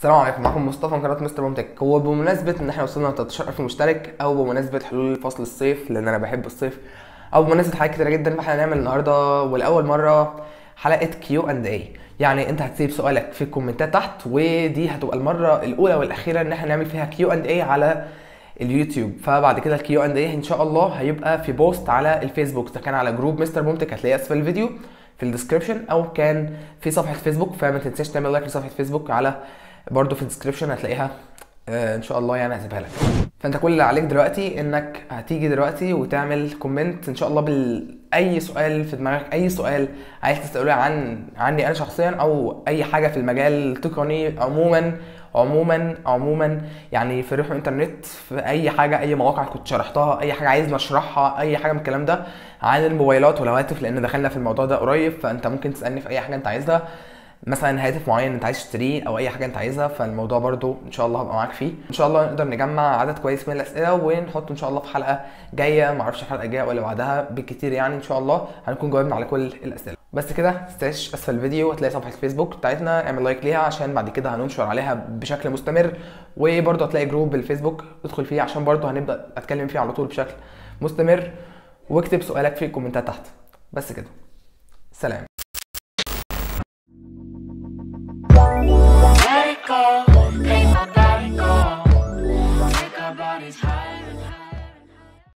السلام عليكم معكم مصطفى من قناه مستر ممتك هو بمناسبه ان احنا وصلنا ل 13000 مشترك او بمناسبه حلول فصل الصيف لان انا بحب الصيف او بمناسبه حاجات كتيره جدا فاحنا هنعمل النهارده ولاول مره حلقه كيو اند اي يعني انت هتسيب سؤالك في الكومنتات تحت ودي هتبقى المره الاولى والاخيره ان احنا نعمل فيها كيو اند اي على اليوتيوب فبعد كده الكيو اند اي ان شاء الله هيبقى في بوست على الفيسبوك اذا كان على جروب مستر ممتك هتلاقيه اسفل الفيديو في الديسكربشن او كان في صفحه فيسبوك فما تنساش تعمل لايك لصفحه فيسبوك على برضو في الديسكربشن هتلاقيها آه، ان شاء الله يعني هسيبها لك فانت كل اللي عليك دلوقتي انك هتيجي دلوقتي وتعمل كومنت ان شاء الله بال اي سؤال في دماغك اي سؤال عايز تساله عن عني انا شخصيا او اي حاجه في المجال التقني عموما عموما عموما يعني في ريحو انترنت في اي حاجه اي مواقع كنت شرحتها اي حاجه عايز نشرحها اي حاجه من الكلام ده عن الموبايلات والهواتف لان دخلنا في الموضوع ده قريب فانت ممكن تسالني في اي حاجه انت عايزها مثلا هاتف معين انت عايز تشتريه او اي حاجه انت عايزها فالموضوع برضو ان شاء الله هبقى معاك فيه ان شاء الله نقدر نجمع عدد كويس من الاسئله ونحطه ان شاء الله في حلقه جايه معرفش الحلقه الجايه ولا بعدها بالكتير يعني ان شاء الله هنكون جاوبنا على كل الاسئله بس كده متنساش اسفل الفيديو هتلاقي صفحه الفيسبوك بتاعتنا اعمل لايك ليها عشان بعد كده هننشر عليها بشكل مستمر وبرضه هتلاقي جروب الفيسبوك ادخل فيه عشان برضه هنبدا اتكلم فيه على طول بشكل مستمر واكتب سؤالك في الكومنتات تحت بس كده سلام Let it go.